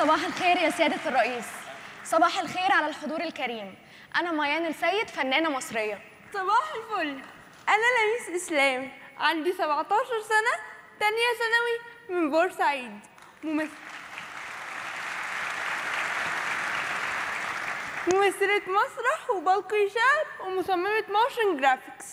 صباح الخير يا سيادة الرئيس صباح الخير على الحضور الكريم أنا ميان السيد فنانة مصرية صباح الفل أنا لميس إسلام عندي 17 سنة تانية ثانوي من بورسعيد ممثل ممثلة مسرح وبلقي شعر ومصممة موشن جرافيكس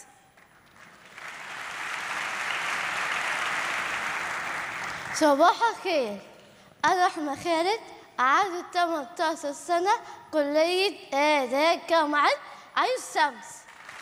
صباح الخير أنا أحمد خالد عندي 18 سنة كلية إعداد جامعة عين الشمس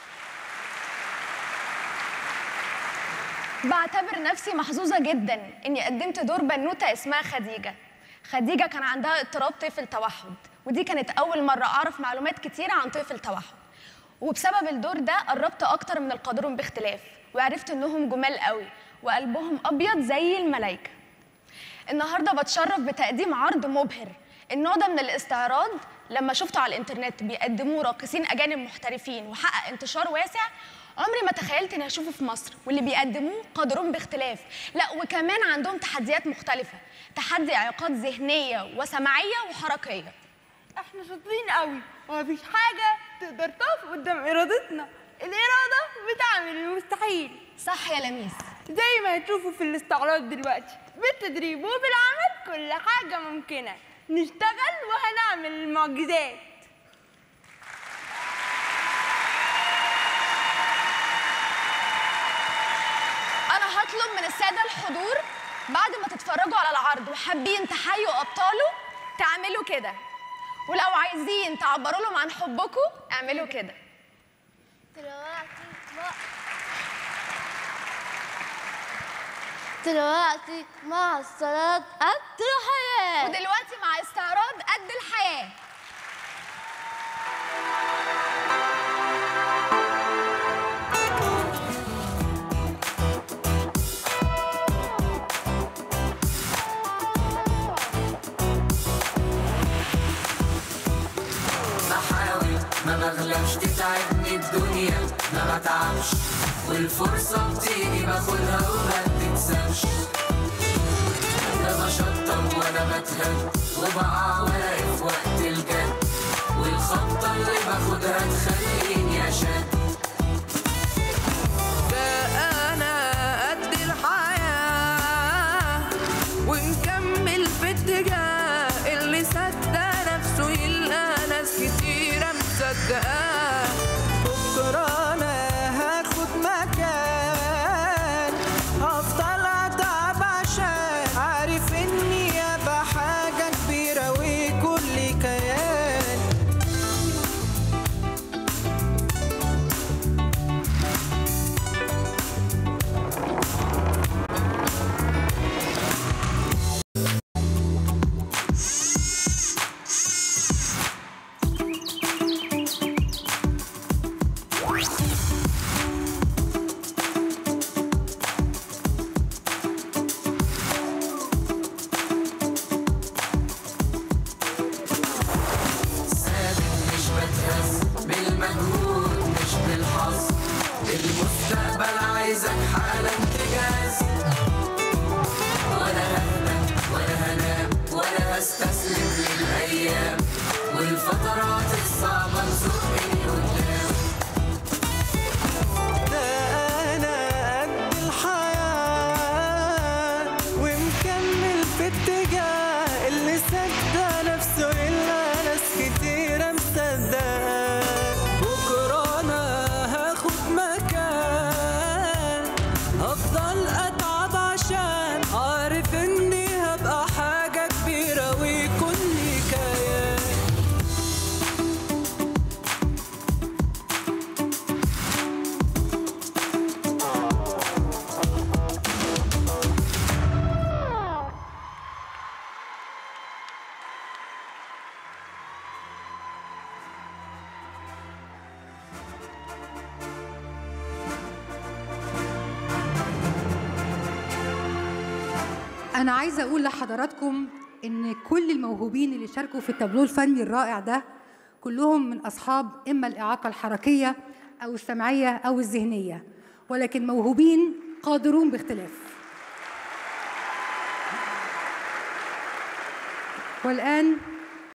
بعتبر نفسي محظوظة جدا إني قدمت دور بنوتة اسمها خديجة خديجة كان عندها اضطراب طفل توحد ودي كانت أول مرة أعرف معلومات كتيرة عن طفل توحد وبسبب الدور ده قربت أكتر من القادرون باختلاف وعرفت إنهم جمال قوي وقلبهم أبيض زي الملايكة النهارده بتشرف بتقديم عرض مبهر النوع ده من الاستعراض لما شفته على الانترنت بيقدموه راقصين اجانب محترفين وحقق انتشار واسع عمري ما تخيلت اني هشوفه في مصر واللي بيقدموه قادرون باختلاف لا وكمان عندهم تحديات مختلفه تحدي اعاقات ذهنيه وسمعيه وحركيه احنا شاطرين قوي ومفيش حاجة تقدر تقف قدام إرادتنا الإرادة بتعمل المستحيل صح يا لميس زي ما هتشوفوا في الاستعراض دلوقتي بالتدريب وبالعمل كل حاجة ممكنة نشتغل وهنعمل المعجزات انا هطلب من الساده الحضور بعد ما تتفرجوا على العرض وحابين تحيوا ابطاله تعملوا كده ولو عايزين تعبروا لهم عن حبكم اعملوا كده دلوقتي مع دلوقتي مع الصلاة قد الحياة ودلوقتي مع استعراض قد الحياه بحاول ما بغلبش تتعبني الدنيا ما بتعبش والفرصة بتيجي باخدها وما بتكسبش لا بشطب ولا بتهد وبقع واقف وقت الجد والخبطة اللي باخدها تخليني أشد ده أنا قد الحياة ونكمل في اتجاه اللي صدق نفسه يلقى ناس كتيرة مصدقاه بكرة أنا هاخد مكان هفضل أتعب عشان عارف إني أبقى حاجة كبيرة وكل كيان ثابت مش بتهز بالمجهود مش بالحظ المستقبل عايزك حالا تجهز ولا ههدى ولا هنام ولا هستسلم للايام والفترات الصعبه تزقني قدام ده انا قد الحياه ومكمل في اتجاه اللي صدق نفسه الا ناس كتيره مصدقاه بكره انا هاخد مكان هفضل اتعب عشان عارف اني هبقى حاجه كبيره ويكون لي كيان أنا عايزة أقول لحضراتكم إن كل الموهوبين اللي شاركوا في التابلو الفني الرائع ده كلهم من أصحاب إما الإعاقة الحركية أو السمعية أو الذهنية ولكن موهوبين قادرون باختلاف والآن